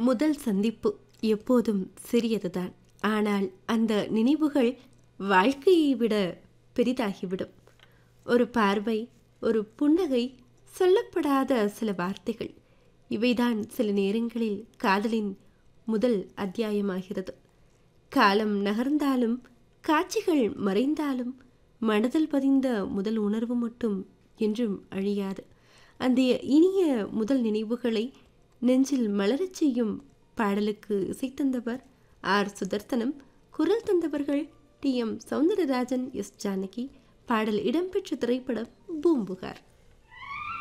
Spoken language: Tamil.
முதல் சந்திப்பு எப்போதும் சிறியதுதான் ஆனால் அந்த நினைவுகள் வாழ்க்கையை விட பெரிதாகிவிடும் ஒரு பார்வை ஒரு புன்னகை சொல்லப்படாத சில வார்த்தைகள் இவைதான் சில நேரங்களில் காதலின் முதல் அத்தியாயமாகிறது காலம் நகர்ந்தாலும் காட்சிகள் மறைந்தாலும் மனதில் பதிந்த முதல் உணர்வு மட்டும் என்றும் அழியாது அந்த இனிய முதல் நினைவுகளை நெஞ்சில் மலரச் செய்யும் பாடலுக்கு இசைத்தந்தவர் ஆர் சுதர்சனம் குரல் தந்தவர்கள் T M Soundararajan S Janaki பாடல் இடம்பெற்ற திரைப்படம் பூம்புகார்